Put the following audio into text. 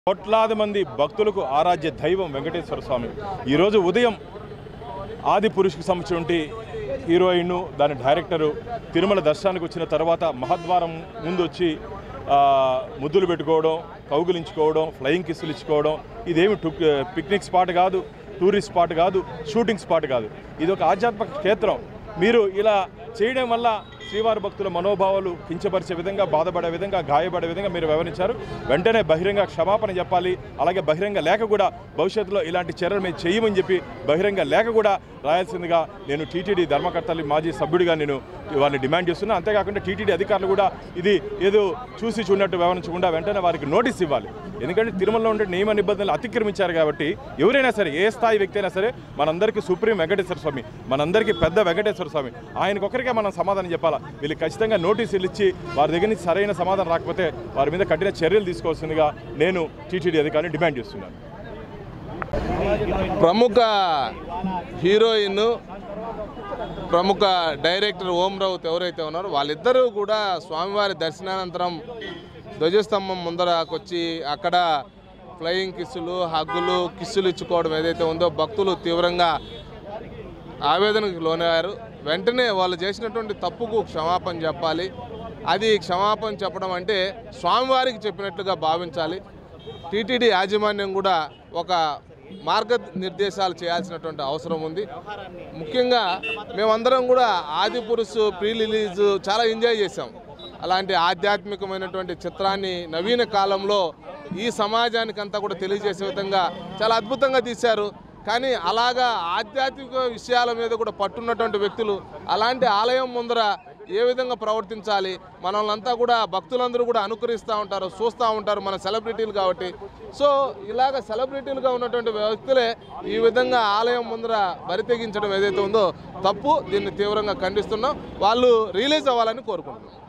కోట్లాది మంది భక్తులకు ఆరాధ్య దైవం వెంకటేశ్వర స్వామి ఈరోజు ఉదయం ఆది పురుషుకు సంబంధించినటువంటి హీరోయిన్ దాని డైరెక్టరు తిరుమల దర్శనానికి వచ్చిన తర్వాత మహద్వారం ముందు వచ్చి ఆ, ముద్దులు పెట్టుకోవడం కౌగులించుకోవడం ఫ్లయింగ్ కిస్సులు ఇచ్చుకోవడం ఇదేమి టు- పిక్నిక్ స్పాట్ కాదు టూరిస్ట్ స్పాట్ కాదు షూటింగ్ స్పాట్ కాదు ఇది ఒక ఆధ్యాత్మిక క్షేత్రం మీరు ఇలా చేయడం వల్ల శ్రీవారి భక్తుల మనోభావాలు కించపరిచే విధంగా బాధపడే విధంగా గాయపడే విధంగా మీరు వ్యవహరించారు వెంటనే బహిరంగ క్షమాపణ చెప్పాలి అలాగే బహిరంగ లేఖ కూడా భవిష్యత్తులో ఇలాంటి చర్యలు మేము చేయమని చెప్పి బహిరంగ లేఖ కూడా రాయాల్సిందిగా నేను టీటీడీ ధర్మకర్తలు మాజీ సభ్యుడిగా నేను వారిని డిమాండ్ చేస్తున్నా అంతేకాకుండా టీటీడీ అధికారులు కూడా ఇది ఏదో చూసి చూడనట్టు వ్యవహరించకుండా వెంటనే వారికి నోటీస్ ఇవ్వాలి ఎందుకంటే తిరుమలలో ఉండే నియమ నిబంధనలు అతిక్రమించారు కాబట్టి ఎవరైనా సరే ఏ స్థాయి వ్యక్తి అయినా సరే మనందరికీ సుప్రీం వెంకటేశ్వర స్వామి మనందరికీ పెద్ద వెంకటేశ్వర స్వామి ఆయనకొకరికే మనం సమాధానం చెప్పాలా వీళ్ళు ఖచ్చితంగా నోటీసులు ఇచ్చి వారి దగ్గర నుంచి సరైన సమాధానం రాకపోతే వారి మీద కఠిన చర్యలు తీసుకోవాల్సిందిగా నేను టీటీడీ అధికారిని డిమాండ్ చేస్తున్నాను ప్రముఖ హీరోయిన్ ప్రముఖ డైరెక్టర్ ఓం రౌత్ ఎవరైతే ఉన్నారో వాళ్ళిద్దరూ కూడా స్వామివారి దర్శనానంతరం ధ్వజస్తంభం ముందరకొచ్చి అక్కడ ఫ్లయింగ్ కిస్సులు హగ్గులు కిస్సులు ఇచ్చుకోవడం ఏదైతే ఉందో భక్తులు తీవ్రంగా ఆవేదనకు లోనయ్యారు వెంటనే వాళ్ళు చేసినటువంటి తప్పుకు క్షమాపణ చెప్పాలి అది క్షమాపణ చెప్పడం అంటే స్వామివారికి చెప్పినట్లుగా భావించాలి టీటీడీ యాజమాన్యం కూడా ఒక మార్గనిర్దేశాలు చేయాల్సినటువంటి అవసరం ఉంది ముఖ్యంగా మేమందరం కూడా ఆది పురుషు ప్రీ రిలీజ్ చాలా ఎంజాయ్ చేసాం అలాంటి ఆధ్యాత్మికమైనటువంటి చిత్రాన్ని నవీన కాలంలో ఈ సమాజానికంతా కూడా తెలియజేసే విధంగా చాలా అద్భుతంగా తీశారు కానీ అలాగా ఆధ్యాత్మిక విషయాల మీద కూడా పట్టున్నటువంటి వ్యక్తులు అలాంటి ఆలయం ముందర ఏ విధంగా ప్రవర్తించాలి మనల్నంతా కూడా భక్తులందరూ కూడా అనుకరిస్తూ ఉంటారు చూస్తూ ఉంటారు మన సెలబ్రిటీలు కాబట్టి సో ఇలాగ సెలబ్రిటీలుగా ఉన్నటువంటి వ్యక్తులే ఈ విధంగా ఆలయం ముందర బరితెగించడం ఏదైతే ఉందో తప్పు దీన్ని తీవ్రంగా ఖండిస్తున్నాం వాళ్ళు రిలీజ్ అవ్వాలని కోరుకుంటున్నాం